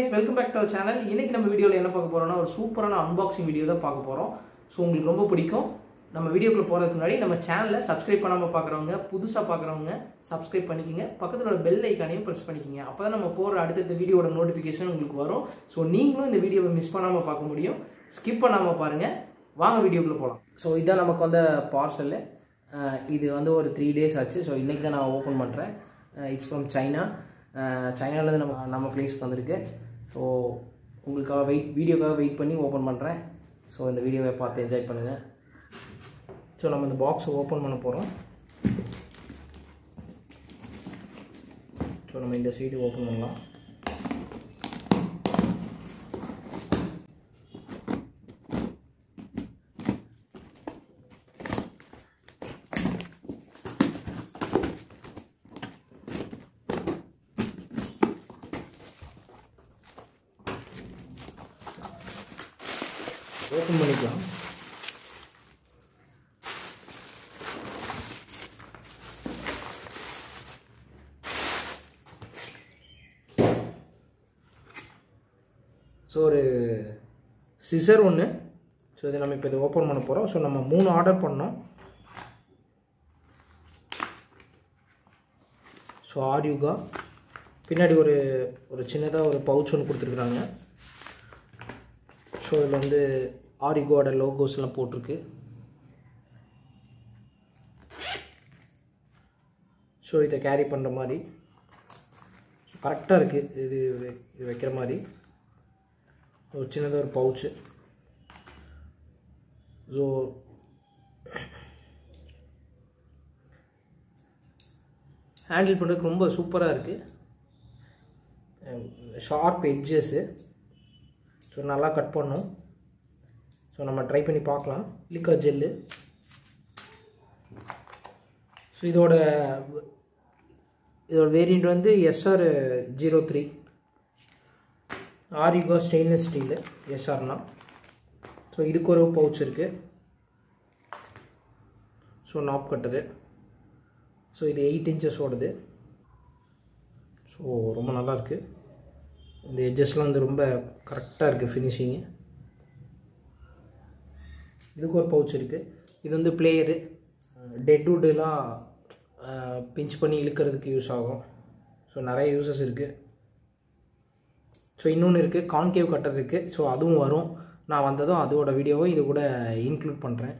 guys welcome back to our channel இன்னைக்கு நம்ம வீடியோவில் என்ன பார்க்க போறோம்னா ஒரு சூப்பரான அன்பாக்சிங் வீடியோ தான் பார்க்க போறோம் ஸோ உங்களுக்கு ரொம்ப பிடிக்கும் நம்ம வீடியோக்குள்ள போகிறதுக்கு முன்னாடி நம்ம சேனலை சப்ஸ்கிரைப் பண்ணாமல் பார்க்குறவங்க புதுசாக பார்க்குறவங்க சப்ஸ்கிரைப் பண்ணிக்கங்க பக்கத்தில் உள்ள பெல் ஐக்கானையும் ப்ரெஸ் பண்ணிக்கங்க அப்போ தான் நம்ம போகிற அடுத்தடுத்த வீடியோட நோட்டிஃபிகேஷன் உங்களுக்கு வரும் ஸோ நீங்களும் இந்த வீடியோவை மிஸ் பண்ணாமல் பார்க்க முடியும் ஸ்கிப் பண்ணாமல் பாருங்கள் வாங்க வீடியோக்குள்ளே போகலாம் ஸோ இதான் நமக்கு வந்த பார்சலு இது வந்து ஒரு த்ரீ டேஸ் ஆச்சு ஸோ இன்றைக்கி தான் நான் ஓப்பன் பண்ணுறேன் இட்ஸ் ஃப்ரம் சைனா சைனாலேருந்து நம்ம நம்ம பிளேஸ்க்கு வந்திருக்கு ஸோ உங்களுக்காக வெயிட் வீடியோக்காக வெயிட் பண்ணி ஓப்பன் பண்ணுறேன் ஸோ இந்த வீடியோவை பார்த்து என்ஜாய் பண்ணுங்கள் ஸோ நம்ம இந்த பாக்ஸை ஓப்பன் பண்ண போகிறோம் ஸோ நம்ம இந்த சைடு ஓப்பன் பண்ணலாம் ஓப்பன் பண்ணிக்கலாம் ஸோ ஒரு சிசர் ஒன்று ஸோ இதை நம்ம இப்போ இதை ஓப்பன் பண்ண போகிறோம் ஸோ நம்ம மூணு ஆர்டர் பண்ணோம் ஸோ ஆடியூகா பின்னாடி ஒரு ஒரு சின்னதாக ஒரு பவுச் ஒன்று கொடுத்துருக்குறாங்க ஸோ இதில் வந்து ஆரிகோட லோகோஸ்லாம் போட்டிருக்கு ஸோ இதை கேரி பண்ணுற மாதிரி கரெக்டாக இருக்குது இது இது வைக்கிற மாதிரி ஒரு சின்னதாக ஒரு பவுச்சு ஸோ ஹேண்டில் பண்ணுறதுக்கு ரொம்ப சூப்பராக இருக்குது ஷார்ப் எட்ஜஸ்ஸு ஸோ நல்லா கட் பண்ணும் ஸோ நம்ம ட்ரை பண்ணி பார்க்கலாம் லிக்கா ஜெல்லு ஸோ இதோட இதோட வேரியண்ட் வந்து எஸ்ஆர் ஜீரோ த்ரீ ஆரிகோ ஸ்டெயின்லெஸ் ஸ்டீலு எஸ்ஆர்னா ஸோ இதுக்கு ஒரு பவுச் இருக்குது ஸோ நாப் கட்டரு ஸோ இது எயிட் இன்ச்சஸ் ஓடுது ஸோ ரொம்ப நல்லாயிருக்கு இந்த எட்ஜஸ்லாம் வந்து ரொம்ப கரெக்டாக இருக்குது ஃபினிஷிங்கு இதுக்கு ஒரு பவுச் இருக்குது இது வந்து பிளேயரு டெட்வுட்டெலாம் பிஞ்ச் பண்ணி இழுக்கிறதுக்கு யூஸ் ஆகும் ஸோ நிறைய யூசஸ் இருக்குது ஸோ இன்னொன்று இருக்குது கான்கேவ் கட்டர் இருக்குது ஸோ அதுவும் வரும் நான் வந்ததும் அதோட வீடியோவை இது கூட இன்க்ளூட் பண்ணுறேன்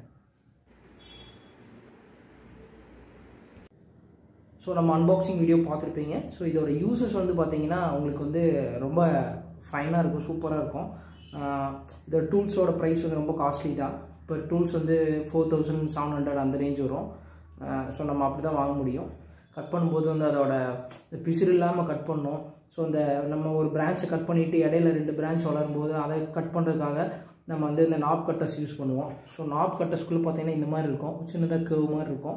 ஸோ நம்ம அன்பாக்சிங் வீடியோ பார்த்துருப்பீங்க ஸோ இதோட யூசஸ் வந்து பார்த்தீங்கன்னா உங்களுக்கு வந்து ரொம்ப ஃபைனாக இருக்கும் சூப்பராக இருக்கும் இந்த டூல்ஸோட ப்ரைஸ் வந்து ரொம்ப காஸ்ட்லி தான் இப்போ டூல்ஸ் வந்து ஃபோர் தௌசண்ட் செவன் ஹண்ட்ரட் அந்த ரேஞ்ச் வரும் ஸோ நம்ம அப்படி தான் வாங்க முடியும் கட் பண்ணும்போது வந்து அதோட பிசிறு இல்லாமல் கட் பண்ணோம் ஸோ இந்த நம்ம ஒரு பிரான்ச்சை கட் பண்ணிவிட்டு இடையில ரெண்டு பிரான்ச் வளரும்போது அதை கட் பண்ணுறதுக்காக நம்ம வந்து இந்த நாப் கட்டர்ஸ் யூஸ் பண்ணுவோம் ஸோ நாப் கட்டர்ஸ்குள்ளே பார்த்தீங்கன்னா இந்த மாதிரி இருக்கும் சின்னதாக கேவ் மாதிரி இருக்கும்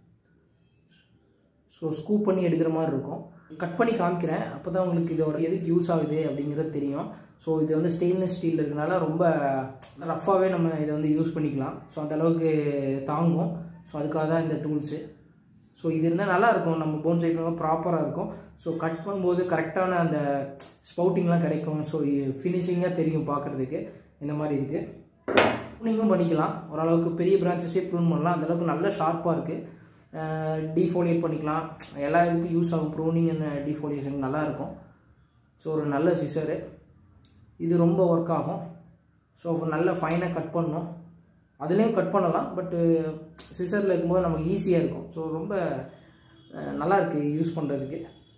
ஸோ ஸ்கூப் பண்ணி எடுக்கிற மாதிரி இருக்கும் கட் பண்ணி காமிக்கிறேன் அப்போ தான் உங்களுக்கு இதோட எதுக்கு யூஸ் ஆகுது அப்படிங்கிறது தெரியும் ஸோ இது வந்து ஸ்டெயின்லெஸ் ஸ்டீல் இருக்கனால ரொம்ப ரஃப்பாகவே நம்ம இதை வந்து யூஸ் பண்ணிக்கலாம் ஸோ அந்தளவுக்கு தாங்கும் ஸோ அதுக்காக தான் இந்த டூல்ஸு ஸோ இது இருந்தால் நல்லாயிருக்கும் நம்ம போன் சைட் ப்ராப்பராக இருக்கும் ஸோ கட் பண்ணும்போது கரெக்டான அந்த ஸ்பவுட்டிங்லாம் கிடைக்கும் ஸோ ஃபினிஷிங்காக தெரியும் பார்க்குறதுக்கு இந்த மாதிரி இருக்குது ப்ரூனிங்கும் பண்ணிக்கலாம் ஓரளவுக்கு பெரிய பிரான்ச்சஸே ப்ரூன் பண்ணலாம் அந்தளவுக்கு நல்ல ஷார்ப்பாக இருக்குது டிஃபோலியேட் பண்ணிக்கலாம் எல்லா இதுக்கும் யூஸ் ஆகும் ப்ரூனிங் அண்ட் டிஃபோலியேஷன் நல்லாயிருக்கும் ஸோ ஒரு நல்ல சிசரு இது ரொம்ப ஒர்க் ஆகும் ஸோ நல்ல ஃபைனாக கட் பண்ணணும் அதுலேயும் கட் பண்ணலாம் பட்டு சிசரில் இருக்கும்போது நமக்கு ஈஸியாக இருக்கும் ஸோ ரொம்ப நல்லா இருக்குது யூஸ் பண்ணுறதுக்கு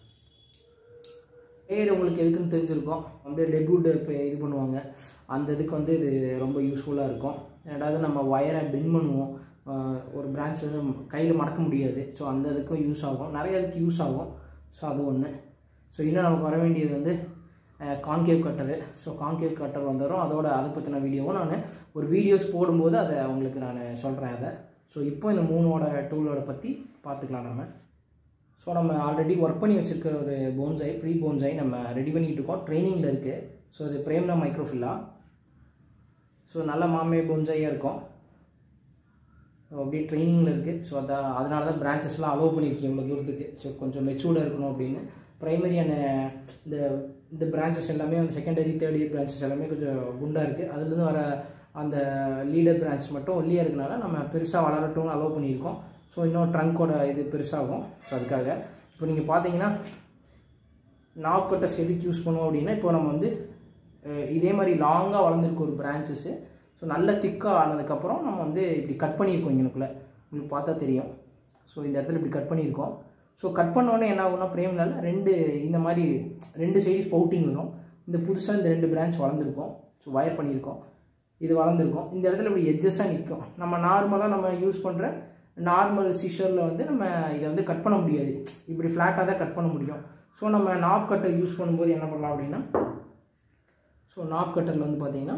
பேர் உங்களுக்கு எதுக்குன்னு தெரிஞ்சிருக்கும் வந்து டெட்வுட் இப்போ இது பண்ணுவாங்க அந்த இதுக்கு வந்து இது ரொம்ப யூஸ்ஃபுல்லாக இருக்கும் ரெண்டாவது நம்ம ஒயரை பென் பண்ணுவோம் ஒரு பிரான்ச் வந்து கையில் மடக்க முடியாது ஸோ அந்த இதுக்கும் யூஸ் ஆகும் நிறைய இதுக்கு யூஸ் ஆகும் ஸோ அது ஒன்று ஸோ இன்னும் நமக்கு வர வேண்டியது வந்து concave cutter so concave cutter வந்துடும் அதோட அதை பற்றின வீடியோவும் நான் ஒரு வீடியோஸ் போடும்போது அதை உங்களுக்கு நான் சொல்கிறேன் அதை ஸோ இப்போ இந்த மூணோட டூலோட பற்றி பார்த்துக்கலாம் நம்ம ஸோ நம்ம ஆல்ரெடி ஒர்க் பண்ணி வச்சுருக்க ஒரு போன்சாய் ப்ரீ போன்சாய் நம்ம ரெடி பண்ணிகிட்டு இருக்கோம் ட்ரைனிங்கில் இருக்குது ஸோ இது பிரேம்னா மைக்ரோஃபில்லா ஸோ நல்ல மாமே போன்சாயாக இருக்கும் அப்படியே ட்ரைனிங்கில் இருக்குது ஸோ அதான் அதனால தான் பிரான்ச்சஸ்லாம் அலோவ் பண்ணியிருக்கேன் இவ்வளோ தூரத்துக்கு ஸோ கொஞ்சம் மெச்சூர்டாக இருக்கணும் அப்படின்னு ப்ரைமரியான இந்த இந்த பிரான்ச்சஸ் எல்லாமே வந்து செகண்டரி தேர்ட் இயர் பிரான்ச்சஸ் எல்லாமே கொஞ்சம் குண்டாக இருக்குது அதுலேருந்து வர அந்த லீடர் பிரான்ச் மட்டும் ஒல்லியாக இருக்கனால நம்ம பெருசாக வளரட்டும்னு அலோவ் பண்ணியிருக்கோம் ஸோ இன்னும் ட்ரங்க்கோட இது பெருசாகும் ஸோ அதுக்காக இப்போ நீங்கள் பார்த்தீங்கன்னா நாப் கட்டர்ஸ் எதுக்கு யூஸ் பண்ணுவோம் அப்படின்னா இப்போ நம்ம வந்து அஹ், இதே மாதிரி லாங்காக வளர்ந்துருக்கு ஒரு பிரான்ச்சஸ்ஸு ஸோ நல்ல திக்காக ஆனதுக்கப்புறம் நம்ம வந்து இப்படி கட் பண்ணியிருக்கோம் இங்கனுக்குள்ளே உங்களுக்கு பார்த்தா தெரியும் ஸோ இந்த இடத்துல இப்படி கட் பண்ணியிருக்கோம் ஸோ கட் பண்ணோன்னே என்ன ஆகும்னா பிரேம்னால ரெண்டு இந்த மாதிரி ரெண்டு சைடு ஸ்பவுட்டிங் வரும் இந்த புதுசாக இந்த ரெண்டு பிரான்ச் வளர்ந்துருக்கும் ஸோ வயர் பண்ணியிருக்கோம் இது வளர்ந்துருக்கும் இந்த இடத்துல இப்படி எட்ஜஸாக நிற்கும் நம்ம நார்மலாக நம்ம யூஸ் பண்ணுற நார்மல் சிஷரில் வந்து நம்ம இதை வந்து கட் பண்ண முடியாது இப்படி ஃப்ளாட்டாக தான் கட் பண்ண முடியும் ஸோ நம்ம நாப் கட்டர் யூஸ் பண்ணும்போது என்ன பண்ணலாம் அப்படின்னா ஸோ நாப் கட்டரில் வந்து பார்த்தீங்கன்னா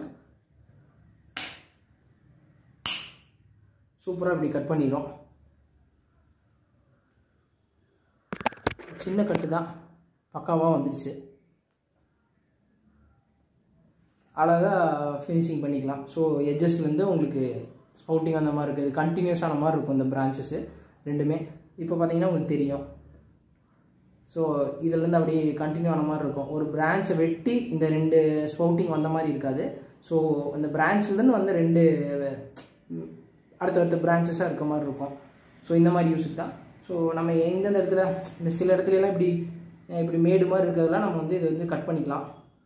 சூப்பராக இப்படி கட் பண்ணிடும் சின்ன கட்டு தான் பக்காவாக வந்துடுச்சு அழகாக ஃபினிஷிங் பண்ணிக்கலாம் ஸோ எட்ஜஸ்லேருந்து உங்களுக்கு ஸ்பவுட்டிங் அந்த மாதிரி இருக்குது கண்டினியூஸான மாதிரி இருக்கும் இந்த பிரான்ச்சஸ்ஸு ரெண்டுமே இப்போ பார்த்தீங்கன்னா உங்களுக்கு தெரியும் ஸோ இதுலேருந்து அப்படியே கண்டினியூ ஆன மாதிரி இருக்கும் ஒரு பிரான்ச்சை வெட்டி இந்த ரெண்டு ஸ்பவுட்டிங் வந்த மாதிரி இருக்காது ஸோ அந்த பிரான்ச்லேருந்து வந்த ரெண்டு ம், அடுத்தடுத்த பிரான்ச்சஸாக இருக்க மாதிரி இருக்கும் ஸோ இந்த மாதிரி யூஸுக்கு தான் ஸோ நம்ம எந்தெந்த இடத்துல இந்த சில இடத்துலலாம் இப்படி அஹ், இப்படி மேடு மாதிரி இருக்கிறதெல்லாம் நம்ம வந்து இதை வந்து கட் பண்ணிக்கலாம்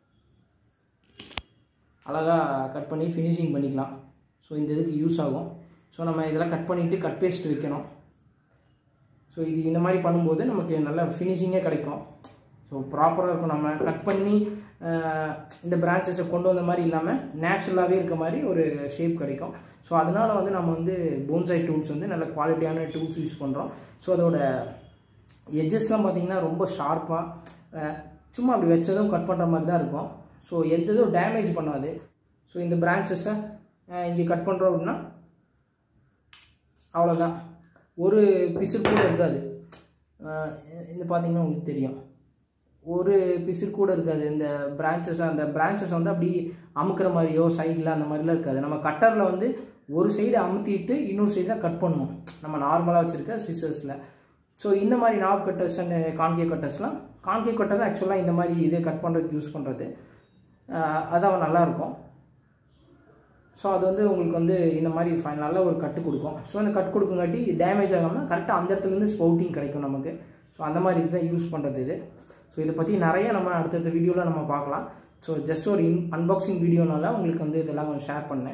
அழகாக கட் பண்ணி ஃபினிஷிங் பண்ணிக்கலாம் ஸோ இந்த இதுக்கு யூஸ் ஆகும் ஸோ நம்ம இதெல்லாம் கட் பண்ணிவிட்டு கட் பேஸ்ட் வைக்கணும் ஸோ இது இந்த மாதிரி பண்ணும்போது நமக்கு நல்ல ஃபினிஷிங்கே கிடைக்கும் ஸோ ப்ராப்பராக இருக்கும் நம்ம கட் பண்ணி அஹ், இந்த பிரான்ச்சஸை கொண்டு வந்த மாதிரி இல்லாமல் நேச்சுரலாகவே இருக்க மாதிரி ஒரு ஷேப் கிடைக்கும் ஸோ அதனால் வந்து நம்ம வந்து போன்சாய் டூல்ஸ் வந்து நல்ல குவாலிட்டியான டூல்ஸ் யூஸ் பண்ணுறோம் ஸோ அதோட எட்ஜஸ்லாம் பார்த்தீங்கன்னா ரொம்ப ஷார்ப்பாக சும்மா அப்படி வச்சதும் கட் பண்ணுற மாதிரி தான் இருக்கும் ஸோ எந்த இதுவும் டேமேஜ் பண்ணாது ஸோ இந்த பிரான்ச்சஸை இங்கே கட் பண்ணுறோம் அப்படின்னா அவ்வளோதான் ஒரு பிசுறு கூட இருக்காது அஹ் இந்த பார்த்தீங்கன்னா உங்களுக்கு தெரியும் ஒரு பிசுறு கூட இருக்காது இந்த பிரான்ச்சஸ் அந்த பிரான்ச்சஸ் வந்து அப்படி அமுக்கிற மாதிரியோ சைடில் அந்த மாதிரிலாம் இருக்காது நம்ம கட்டரில் வந்து ஒரு சைடு அமுத்திட்டு இன்னொரு சைடு தான் கட் பண்ணுவோம் நம்ம நார்மலாக வச்சுருக்க சிசர்ஸில் ஸோ இந்த மாதிரி நாப் கட்டர்ஸ் அண்ட் கான்கே கட்டர்ஸ்லாம் கான்கே கட்டர் தான் ஆக்சுவலாக இந்த மாதிரி இது கட் பண்ணுறதுக்கு யூஸ் பண்ணுறது அதான் நல்லாயிருக்கும் ஸோ அது வந்து உங்களுக்கு வந்து இந்த மாதிரி ஃபைன் நல்ல ஒரு கட்டு கொடுக்கும் ஸோ அந்த கட் கொடுக்குங்காட்டி டேமேஜ் ஆகாமல் கரெக்டாக அந்த இடத்துலேருந்து ஸ்பவுட்டிங் கிடைக்கும் நமக்கு ஸோ அந்த மாதிரி இதுதான் யூஸ் பண்ணுறது இது ஸோ இதை பற்றி நிறைய நம்ம அடுத்தடுத்த வீடியோவில் நம்ம பார்க்கலாம் ஸோ ஜஸ்ட் ஒரு இன் அன்பாக்சிங் வீடியோனால உங்களுக்கு வந்து இதெல்லாம் கொஞ்சம் ஷேர் பண்ணேன்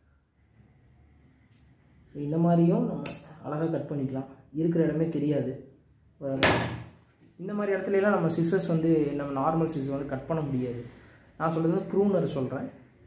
ஸோ இந்த மாதிரியும் நம்ம அழகாக கட் பண்ணிக்கலாம் இருக்கிற இடமே தெரியாது இந்த மாதிரி இடத்துல எல்லாம் நம்ம சிசர்ஸ் வந்து நம்ம நார்மல் சிசர் வந்து கட் பண்ண முடியாது நான் சொல்கிறது வந்து ப்ரூனர் சொல்கிறேன்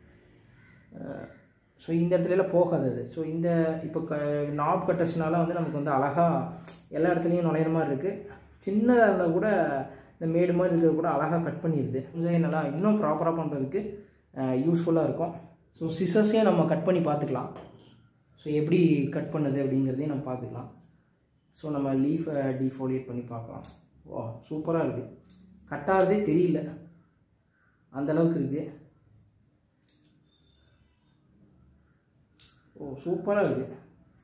ஸோ இந்த இடத்துல எல்லாம் போகாது அது ஸோ இந்த இப்போ க நாப் கட்டர்ஸ்னால வந்து நமக்கு வந்து அழகாக எல்லா இடத்துலையும் நுழையிற மாதிரி இருக்குது சின்னதாக இருந்தால் கூட இந்த மேடு மாதிரி இருக்கிறது கூட அழகாக கட் பண்ணிடுது கொஞ்சம் நல்லா இன்னும் ப்ராப்பராக பண்ணுறதுக்கு யூஸ்ஃபுல்லாக இருக்கும் ஸோ சிசர்ஸையும் நம்ம கட் பண்ணி பார்த்துக்கலாம் ஸோ எப்படி கட் பண்ணுது அப்படிங்கிறதையும் நம்ம பார்த்துக்கலாம் ஸோ நம்ம லீஃபை டீஃபோலியேட் பண்ணி பார்க்கலாம் ஓ சூப்பராக இருக்குது கட்டாகிறதே தெரியல அந்த அளவுக்கு இருக்குது ஓ சூப்பராக இருக்குது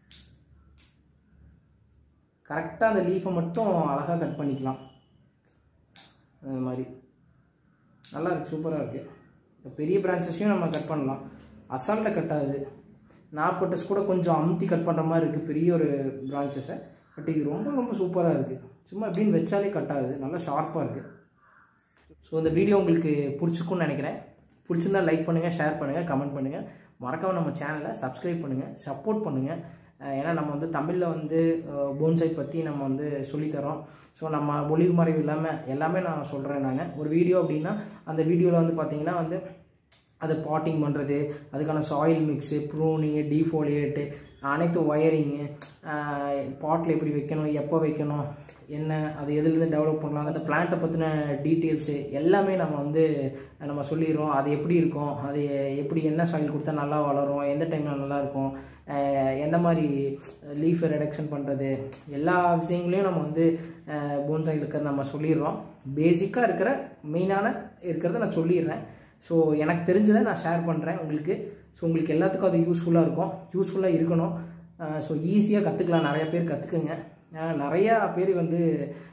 கரெக்டாக அந்த லீஃபை மட்டும் அழகாக கட் பண்ணிக்கலாம் அந்த மாதிரி நல்லா இருக்குது சூப்பராக இருக்குது இப்போ பெரிய பிரான்ச்சஸையும் நம்ம கட் பண்ணலாம் அசால்ட்டாக கட் ஆகுது நாற்பட்டஸ் கூட கொஞ்சம் அமுத்தி கட் பண்ணுற மாதிரி இருக்குது பெரிய ஒரு பிரான்ச்சஸை பட் இது ரொம்ப ரொம்ப சூப்பராக இருக்குது சும்மா எப்படின்னு வச்சாலே கட் ஆகுது நல்லா ஷார்ப்பாக இருக்குது ஸோ இந்த வீடியோ உங்களுக்கு பிடிச்சிருக்குன்னு நினைக்கிறேன் பிடிச்சிருந்தா லைக் பண்ணுங்கள் ஷேர் பண்ணுங்கள் கமெண்ட் பண்ணுங்கள் மறக்காம நம்ம சேனலை சப்ஸ்கிரைப் பண்ணுங்கள் சப்போர்ட் பண்ணுங்கள் அஹ் ஏன்னா நம்ம வந்து தமிழில் வந்து போன்சை பற்றி நம்ம வந்து சொல்லித்தரோம் ஸோ நம்ம ஒளிவு மறைவு இல்லாமல் எல்லாமே நான் சொல்கிறேன் நான் ஒரு வீடியோ அப்படின்னா அந்த வீடியோவில் வந்து பார்த்தீங்கன்னா வந்து அதை பாட்டிங் பண்ணுறது அதுக்கான சாயில் மிக்ஸு ப்ரூனிங்கு டீஃபோலியேட்டு அனைத்து ஒயரிங்கு பாட்டில் எப்படி வைக்கணும் எப்போ வைக்கணும் என்ன அது எதுலேருந்து டெவலப் பண்ணலாம் அந்த பிளான்ட்டை பற்றின டீட்டெயில்ஸு எல்லாமே நம்ம வந்து நம்ம சொல்லிடுறோம் அது எப்படி இருக்கும் அது எப்படி என்ன சாயில் கொடுத்தா நல்லா வளரும் எந்த டைமில் நல்லா இருக்கும் அஹ் எந்த மாதிரி லீஃபை ரெடக்ஷன் பண்ணுறது எல்லா விஷயங்களையும் நம்ம வந்து போன்சாயில் இருக்கிறத நம்ம சொல்லிடுறோம் பேசிக்காக இருக்கிற மெயினான இருக்கிறத நான் சொல்லிடுறேன் ஸோ எனக்கு தெரிஞ்சதை நான் ஷேர் பண்ணுறேன் உங்களுக்கு ஸோ உங்களுக்கு எல்லாத்துக்கும் அது யூஸ்ஃபுல்லாக இருக்கும் யூஸ்ஃபுல்லாக இருக்கணும் ஸோ ஈஸியாக கற்றுக்கலாம் நிறைய பேர் கற்றுக்குங்க நிறையா பேர் வந்து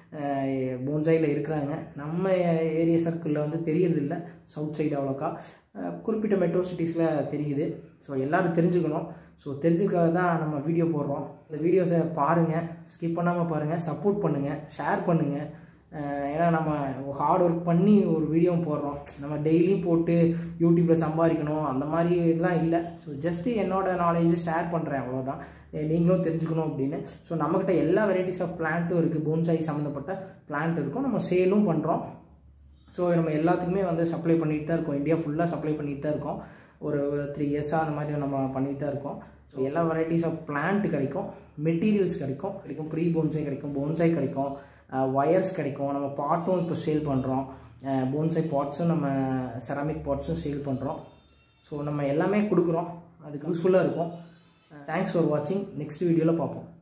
போன்சாயில் இருக்கிறாங்க நம்ம ஏரியா சர்க்கிளில் வந்து தெரியறதில்ல சவுத் சைடு அவ்வளோக்கா அஹ், குறிப்பிட்ட மெட்ரோ சிட்டிஸில் தெரியுது ஸோ எல்லோரும் தெரிஞ்சுக்கணும் ஸோ தெரிஞ்சுக்காக தான் நம்ம வீடியோ போடுறோம் இந்த வீடியோஸை பாருங்கள் ஸ்கிப் பண்ணாமல் பாருங்கள் சப்போர்ட் பண்ணுங்கள் ஷேர் பண்ணுங்கள் ஏன்னா நம்ம ஹார்ட் ஒர்க் பண்ணி ஒரு வீடியோ போடுறோம் நம்ம டெய்லியும் போட்டு யூடியூப்பில் சம்பாதிக்கணும் அந்த மாதிரிலாம் இல்லை ஸோ ஜஸ்ட்டு என்னோட நாலேஜ் ஷேர் பண்ணுறேன் அவ்வளோதான் அஹ் நீங்களும் தெரிஞ்சுக்கணும் அப்படின்னு ஸோ நம்மக்கிட்ட எல்லா வெரைட்டிஸ் ஆஃப் பிளான்ட்டும் இருக்குது போன்சாய் சம்மந்தப்பட்ட பிளான்ட் இருக்கும் நம்ம சேலும் பண்ணுறோம் ஸோ நம்ம எல்லாத்துக்குமே வந்து சப்ளை பண்ணிட்டு தான் இருக்கோம் இந்தியா ஃபுல்லாக சப்ளை பண்ணிட்டு தான் இருக்கோம் ஒரு த்ரீ இயர்ஸாக அந்த மாதிரி நம்ம பண்ணிட்டு தான் இருக்கோம் ஸோ எல்லா வெரைட்டிஸ் ஆஃப் பிளான்ட் கிடைக்கும் மெட்டீரியல்ஸ் கிடைக்கும் கிடைக்கும் ப்ரீ போன்சாய் கிடைக்கும் போன்சாய் கிடைக்கும் ஒயர்ஸ் கிடைக்கும் நம்ம பாட்டும் இப்போ சேல் பண்ணுறோம் போன்சாய் பாட்ஸும் நம்ம செராமிக் பாட்ஸும் சேல் பண்ணுறோம் ஸோ நம்ம எல்லாமே கொடுக்குறோம் அதுக்கு யூஸ்ஃபுல்லாக இருக்கும் தேங்க்ஸ் ஃபார் வாட்சிங் நெக்ஸ்ட் வீடியோவில் பார்ப்போம்